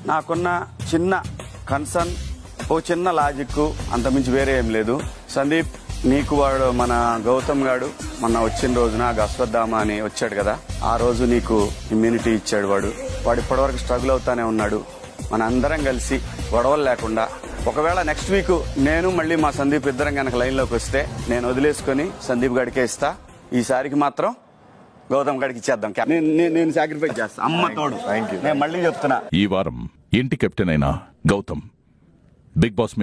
నాకున్న చిన్న కన్సర్న్ ఓ చిన్న లాజిక్ అంతమించి వేరే ఏం లేదు సందీప్ నీకు వాడు మన గౌతమ్ గాడు మొన్న వచ్చిన రోజున గస్వద్దామా అని వచ్చాడు కదా ఆ రోజు నీకు ఇమ్యూనిటీ ఇచ్చాడు వాడు వాడు ఇప్పటివరకు స్ట్రగుల్ అవుతానే ఉన్నాడు మన అందరం కలిసి గొడవలు లేకుండా ఒకవేళ నెక్స్ట్ వీక్ నేను మళ్ళీ మా సందీప్ ఇద్దరం కనుక లైన్లోకి వస్తే నేను వదిలేసుకొని సందీప్ గడికే ఇస్తా ఈసారికి మాత్రం గౌతమ్ గడికి ఇచ్చేద్దాం నేను నేను- నేను సాక్రిఫైస్ చేస్తా అమ్మ తోడు Thank you. నేను మళ్ళీ చెప్తున్నా ఈ వారం ఇంటి కెప్టెన్ అయిన గౌతమ్ బిగ్ బాస్